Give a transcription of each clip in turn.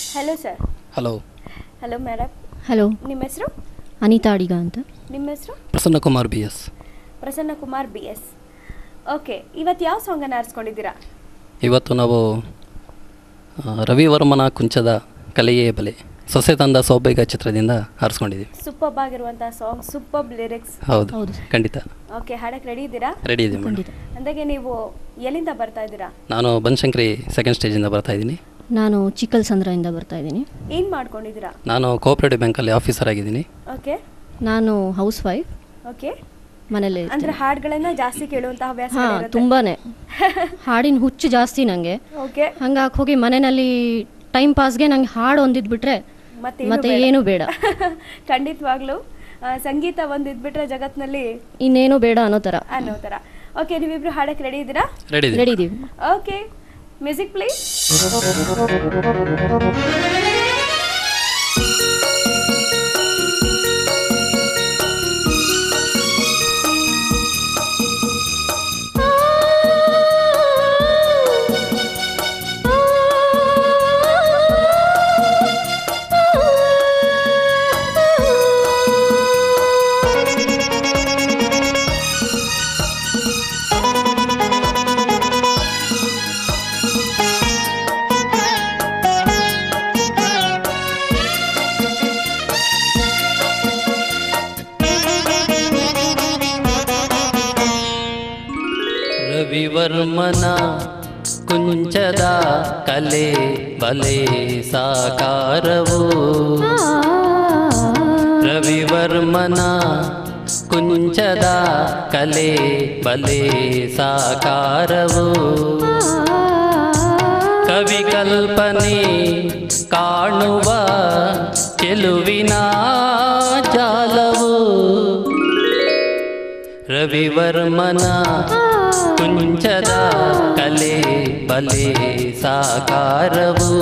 Hello sir hello hello madam hello ನಿಮ್ಮ ಹೆಸರು ಅನಿತಾ ಅಡಿಗ ಅಂತ ನಿಮ್ಮ ಹೆಸರು Prasanna Kumar B S Prasanna Kumar B S okay ಇವತ್ತು ಯಾವ ಸಾಂಗನ್ನು ಆರಿಸ್ಕೊಂಡಿದ್ದೀರಾ ಇವತ್ತು ನಾವು ಆ, ರವಿವರ್ಮನ ಕುಂಚದ ಕಲೆಯೇ ಬಲೆ ಸೊಸೆ ತಂದ ಸೌಬೇಗ ಚಿತ್ರದಿಂದ ಆರಿಸ್ಕೊಂಡಿದ್ದೀವಿ ಸೂಪರ್ಬ್ ಆಗಿರುವಂಥ ಸಾಂಗ್ ಸೂಪರ್ಬ್ ಲಿರಿಕ್ಸ್ ಹೌದು ಹೌದು. ಖಂಡಿತ ಓಕೆ ಹಾಡಕ್ಕೆ ರೆಡಿ ಇದ್ದೀರಾ ರೆಡಿ ಇದೆ ಮೇಡಮ್ ಖಂಡಿತ ಅಂದಾಗೆ ನೀವು ಎಲ್ಲಿಂದ ಬರ್ತಾ ಇದ್ದೀರಾ ನಾನು ಬನಶಂಕರಿ ಸೆಕೆಂಡ್ ಸ್ಟೇಜಿಂದ ಬರ್ತಾ ಇದ್ದೀನಿ ನಾನು ಚಿಕ್ಕಲ್ಸಂದ್ರದಿಂದ ಬರ್ತಾ ಇದ್ದೀನಿ ಏನು ಮಾಡ್ಕೊಂಡಿದ್ದೀರಾ ನಾನು ಕೋಆಪ್ರೇಟಿವ್ ಬ್ಯಾಂಕಲ್ಲಿ ಆಫೀಸರ್ ಆಗಿದ್ದೀನಿ ಓಕೆ ನಾನು ಹೌಸ್ ವೈಫ್ ಓಕೆ ಮನೇಲಿ ಅಂದ್ರೆ ಹಾಡುಗಳನ್ನ ಜಾಸ್ತಿ ಕೇಳುವಂತಹ ಹವ್ಯಾಸ ಹಾಂ ತುಂಬಾನೇ ಹಾಡಿನ ಹುಚ್ಚು ಜಾಸ್ತಿ ನನಗೆ ಓಕೆ ಹಂಗಾಗಿ ಹೋಗಿ ಮನೆಯಲ್ಲಿ ಟೈಮ್ ಪಾಸ್ಗೆ ನಂಗೆ ಹಾಡು ಒಂದಿದ್ಬಿಟ್ರೆ ಮತ್ತೆ ಮತ್ತೆ ಏನು ಬೇಡ ಖಂಡಿತವಾಗ್ಲೂ ಆ, ಸಂಗೀತ ಒಂದು ಇದ್ಬಿಟ್ರೆ ಜಗತ್ನಲ್ಲಿ ಇನ್ನೇನು ಬೇಡ ಅನ್ನೋ ಥರ ಅನ್ನೋ ಥರ ಓಕೆ ನೀವಿಬ್ರು ಹಾಡಕ್ಕೆ ರೆಡಿ ಇದ್ದೀರಾ ರೆಡಿ ಇದೆ ರೆಡಿ ಇದೀವಿ ಓಕೆ ಮ್ಯೂಸಿಕ್ ಪ್ಲೀಸ್ ರವಿವರ್ಮನ ಕುಂಚದ ಕಲೆ ಬಲೆ ಸಾಕಾರವು ರವಿವರ್ಮನ ಕುಂಚದ ಕಲೆ ಬಲೆ ಸಾಕಾರವು ಕವಿ ಕಲ್ಪನೆ ಕಾಣುವ ಚೆಲುವಿನ ಜಾಲವು ರವಿವರ್ಮನ ಕುಂಚದ ಕಲೆ ಬಲೆ ಸಾಕಾರವು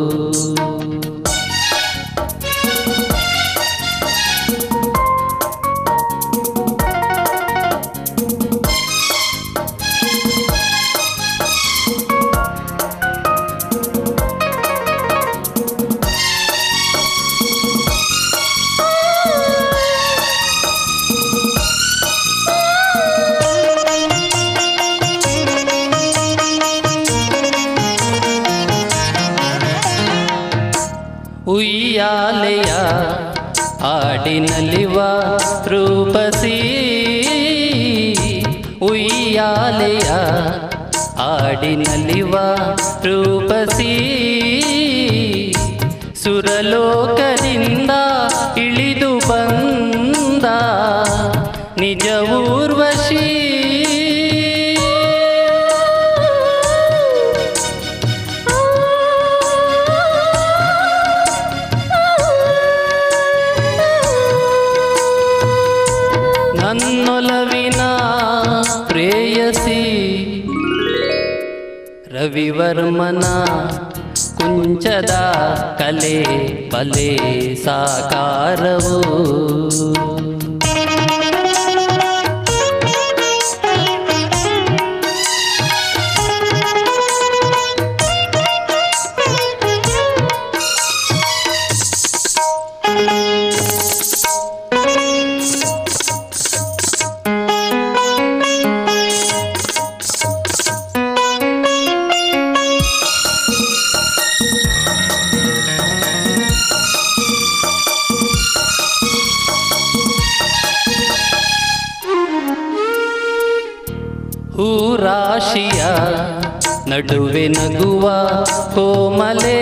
ಉಯ್ಯಾಲೆಯ ಹಾಡಿನಲಿವ ರೂಪಸಿ ಉಯ್ಯಾಲೆಯ ಹಾಡಿನಲಿವ ರೂಪಸಿ ಸುರಲೋಕದಿಂದ ಇಳಿದು ಬಂದ ನಿಜ ಊರ್ವಶಿ ನನ್ನೊಲವಿನ ಪ್ರೇಯಸಿ ರವಿವರ್ಮನ ಕುಂಚದ ಕಲೆ ಬಲೆ ಸಾಕಾರವು ಹೂರಾಶಿಯ ನಡುವೆ ನಗುವ ಕೋಮಲೆ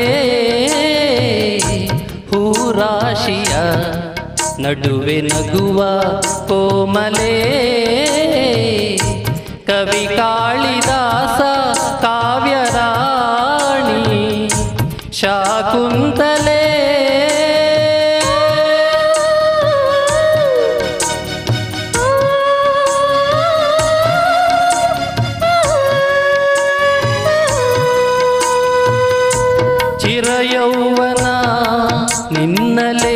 ಹೂರಾಶಿಯ ನಡುವೆ ನಗುವ ಕೋಮಲೆ ಕವಿ ಕಾಳಿದಾಸ ಕಾವ್ಯರಾಣಿ ಶಾಕುಂತಲೆ ಚಿರಯೌವನ ನಿನ್ನಲೇ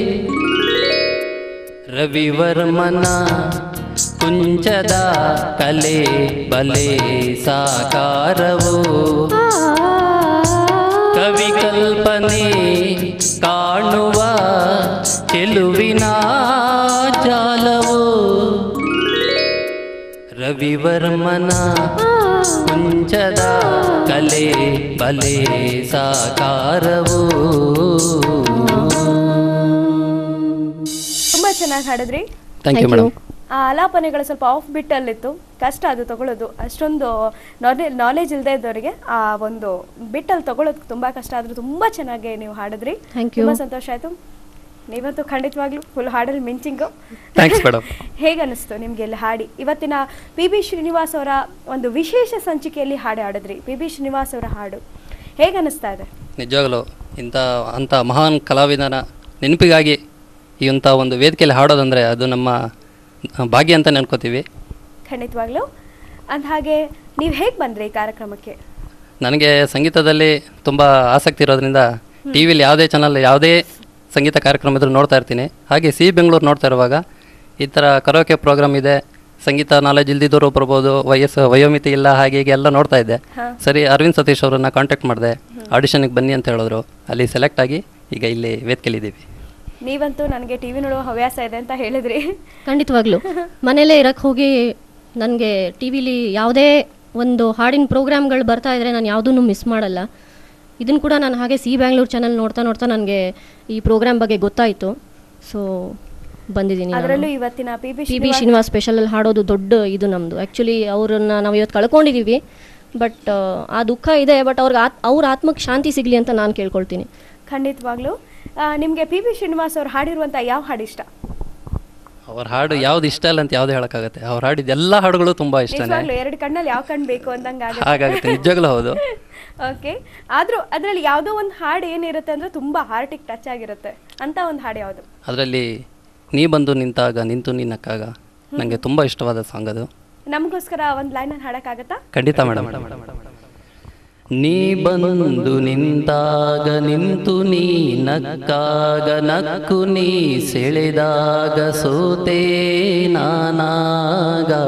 ರವಿವರ್ಮನ ಕುಂಚದ ಕಲೆ ಬಲೆ ಸಾಕಾರವು ಕವಿ ಕಲ್ ಕಲ್ಪನೆ ಕಾಣುವ ಚೆಲುವಿನ ಜಾಲವು ರವಿವರ್ಮನ ಕುಂಚದ ಕಲೆ ಬಲೆ ಸಾಕಾರವು ತುಂಬಾ ಚೆನ್ನಾಗಿ ಹಾಡಿದ್ರಿ thank you Thank you. Madam ಆ ಆಲಾಪನೆಗಳು ಸ್ವಲ್ಪ ಆಫ್ ಬಿಟ್ಟಲ್ಲಿತ್ತು ಕಷ್ಟ ಅದು ತಗೊಳ್ಳೋದು ಅಷ್ಟೊಂದು ನಾಲೆಜ್ ಇಲ್ಲದೆ ಇದ್ದವರಿಗೆ ಆ ಒಂದು ಬಿಟ್ಟಲ್ಲಿ ತಗೊಳ್ಳೋದು ತುಂಬಾ ಕಷ್ಟ ಆದ್ರೂ ತುಂಬಾ ಚೆನ್ನಾಗಿ ನೀವು ಹಾಡಿದ್ರಿ Thank you. ತುಂಬಾ ಸಂತೋಷ ಆಯ್ತು ನೀವಂತೂ ಖಂಡಿತವಾಗ್ಲೂ ಫುಲ್ ಹಾಡಲ್ಲಿ ಮಿಂಚಿಂಗು ಥ್ಯಾಂಕ್ಸ್ ಮೇಡಮ್ ಹೇಗೆ ಅನಿಸ್ತು ನಿಮ್ಗೆ ಇಲ್ಲಿ ಹಾಡಿ ಇವತ್ತಿನ ಪಿ ಬಿ ಶ್ರೀನಿವಾಸ್ ಅವರ ಒಂದು ವಿಶೇಷ ಸಂಚಿಕೆಯಲ್ಲಿ ಹಾಡು ಹಾಡಿದ್ರಿ ಪಿ ಬಿ ಶ್ರೀನಿವಾಸ್ ಅವರ ಹಾಡು ಹೇಗೆ ಅನಿಸ್ತಾ ಇದೆ ನಿಜವಾಗಲೂ ಇಂಥ ಅಂಥ ಮಹಾನ್ ಕಲಾವಿದನ ನೆನಪಿಗಾಗಿ ಈ ಇಂಥ ಒಂದು ವೇದಿಕೆಯಲ್ಲಿ ಹಾಡೋದಂದರೆ ಅದು ನಮ್ಮ ಭಾಗ್ಯ ಅಂತ ನೆನ್ಕೋತೀವಿ ಖಂಡಿತವಾಗ್ಲೂ ಅಂದ ಹಾಗೆ ನೀವು ಹೇಗೆ ಬಂದ್ರಿ ಈ ಕಾರ್ಯಕ್ರಮಕ್ಕೆ ನನಗೆ ಸಂಗೀತದಲ್ಲಿ ತುಂಬ ಆಸಕ್ತಿ ಇರೋದ್ರಿಂದ ಟಿ ವಿಲಿ ಯಾವುದೇ ಚಾನಲ್ ಯಾವುದೇ ಸಂಗೀತ ಕಾರ್ಯಕ್ರಮ ಇದ್ರೂ ನೋಡ್ತಾ ಇರ್ತೀನಿ ಹಾಗೆ ಸಿ ಬೆಂಗಳೂರು ನೋಡ್ತಾ ಇರುವಾಗ ಈ ಥರ ಕರೋಕೆ ಪ್ರೋಗ್ರಾಮ್ ಇದೆ ಸಂಗೀತ ನಾಲೆಜ್ ಇಲ್ದಿದ್ದವರು ಬರ್ಬೋದು ವಯಸ್ಸು ವಯೋಮಿತಿ ಇಲ್ಲ ಹಾಗೆ ಹೀಗೆ ಎಲ್ಲ ನೋಡ್ತಾ ಇದ್ದೆ ಹಾ. ಸರಿ ಅರವಿಂದ್ ಸತೀಶ್ ಅವರನ್ನ ಕಾಂಟ್ಯಾಕ್ಟ್ ಮಾಡಿದೆ ಆಡಿಷನ್ಗೆ ಬನ್ನಿ ಅಂತ ಹೇಳಿದ್ರು ಅಲ್ಲಿ ಸೆಲೆಕ್ಟ್ ಆಗಿ ಈಗ ಇಲ್ಲಿ ವೇದಿಕೆಲಿದ್ದೀವಿ ನೀವಂತೂ ನನಗೆ ಟಿ ವಿ ನೋಡೋ ಹವ್ಯಾಸ ಇದೆ ಅಂತ ಹೇಳಿದ್ರಿ ಖಂಡಿತವಾಗ್ಲೂ ಮನೇಲೇ ಇರಕ್ಕೆ ಹೋಗಿ ನನಗೆ ಟಿ ವಿಲಿ ಯಾವುದೇ ಒಂದು ಹಾಡಿನ ಪ್ರೋಗ್ರಾಮ್ಗಳು ಬರ್ತಾ ಇದ್ರೆ ನಾನು ಯಾವುದನ್ನು ಮಿಸ್ ಮಾಡಲ್ಲ ಇದನ್ನು ಕೂಡ ನಾನು ಹಾಗೆ ಸಿ ಬ್ಯಾಂಗ್ಳೂರ್ ಚಾನಲ್ ನೋಡ್ತಾ ನೋಡ್ತಾ ನನಗೆ ಈ ಪ್ರೋಗ್ರಾಮ್ ಬಗ್ಗೆ ಗೊತ್ತಾಯಿತು ಸೊ ಬಂದಿದ್ದೀನಿ ಅದರಲ್ಲೂ ಇವತ್ತಿನ P B P B Srinivas ಸ್ಪೆಷಲಲ್ಲಿ ಹಾಡೋದು ದೊಡ್ಡ ಇದು ನಮ್ಮದು ಆ್ಯಕ್ಚುಲಿ ಅವ್ರನ್ನ ನಾವು ಇವತ್ತು ಕಳ್ಕೊಂಡಿದ್ದೀವಿ ಬಟ್ ಆ ದುಃಖ ಇದೆ ಬಟ್ ಅವ್ರಿಗೆ ಆತ್ ಅವ್ರ ಆತ್ಮಕ್ಕೆ ಶಾಂತಿ ಸಿಗಲಿ ಅಂತ ನಾನು ಕೇಳ್ಕೊಳ್ತೀನಿ ಖಂಡಿತವಾಗ್ಲೂ ಆ, ನಿಮ್ಗೆ ಪಿ ಬಿ ಶ್ರೀನಿವಾಸ್ ಅವ್ರು ಹಾಡಿರುವಂತ ಯಾವ ಹಾಡು ಇಷ್ಟ ಅವ್ರ ಹಾಡು ಯಾವ್ದು ಇಷ್ಟ ಇಲ್ಲ ಅಂತ ಯಾವ್ದು ಹೇಳೋಕ್ಕಾಗತ್ತೆ ಅವ್ರ ಹಾಡಿದ ಎಲ್ಲ ಹಾಡುಗಳು ತುಂಬ ಇಷ್ಟನೇ ನಿಜವಾಗ್ಲೂ ಎರಡು ಕಣ್ಣಲ್ಲಿ ಯಾವ ಕಣ್ಣು ಬೇಕು ಅಂದಂಗ ಹಾಗಾಗುತ್ತೆ ನಿಜವಾಗ್ಲೂ ಹೌದು ಓಕೆ ಆದ್ರೂ ಅದ್ರಲ್ಲಿ ಯಾವುದೋ ಒಂದು ಹಾಡು ಏನಿರುತ್ತೆ ಅಂದ್ರೆ ತುಂಬಾ ಹಾರ್ಟಿಗೆ ಟಚ್ ಆಗಿರುತ್ತೆ ಅಂತ ಒಂದು ಹಾಡು ಯಾವುದು ಅದರಲ್ಲಿ ನೀ ಬಂದು ನಿಂತಾಗ ನಿಂತು ನಿನ್ನಕ್ಕಾಗ ನನಗೆ ತುಂಬ ಇಷ್ಟವಾದ ಸಾಂಗ್ ಅದು ನಮಗೋಸ್ಕರ ಒಂದು ಲೈನಲ್ಲಿ ಹಾಡಕ್ಕಾಗತ್ತಾ ಖಂಡಿತ ಮೇಡಮ್ ನೀ ಬಂದು ನಿಂತಾಗ ನಿಂತು ನೀ ನಕ್ಕಾಗ ನಕ್ಕು ನೀ ಸೆಳೆದಾಗ ಸೋತೆ ನಾನಾಗ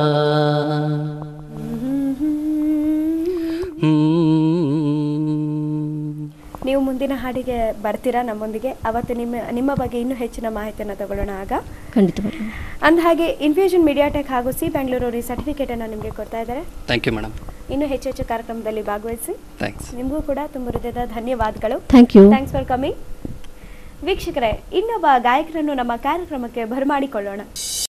ಹ್ಮ್. ನೀವು ಮುಂದಿನ ಹಾಡಿಗೆ ಬರ್ತೀರಾ ನಮ್ಮೊಂದಿಗೆ ಅವತ್ತು ನಿಮ್ಮ ನಿಮ್ಮ ಬಗ್ಗೆ ಇನ್ನೂ ಹೆಚ್ಚಿನ ಮಾಹಿತಿಯನ್ನು ತಗೊಳ್ಳೋಣ ಆಗ ಖಂಡಿತವಾಗ್ಲೂ ಅಂದ ಹಾಗೆ ಇನ್ಫ್ಯೂಷನ್ ಮೀಡಿಯಾಟೆಕ್ ಹಾಗೂ ಸಿ ಬೆಂಗಳೂರು ಈ ಸರ್ಟಿಫಿಕೇಟನ್ನು ನಿಮಗೆ ಕೊಡ್ತಾ ಇದ್ದಾರೆ ಥ್ಯಾಂಕ್ ಯು ಮೇಡಮ್ ಇನ್ನೂ ಹೆಚ್ಚು ಹೆಚ್ಚು ಕಾರ್ಯಕ್ರಮದಲ್ಲಿ ಭಾಗವಹಿಸಿ ಥ್ಯಾಂಕ್ಸ್ ನಿಮಗೂ ಕೂಡ ತುಂಬ ಹೃದಯದ ಧನ್ಯವಾದಗಳು thank you thanks for coming ವೀಕ್ಷಕರೇ ಇನ್ನೊಬ್ಬ ಗಾಯಕರನ್ನು ನಮ್ಮ ಕಾರ್ಯಕ್ರಮಕ್ಕೆ ಬರಮಾಡಿಕೊಳ್ಳೋಣ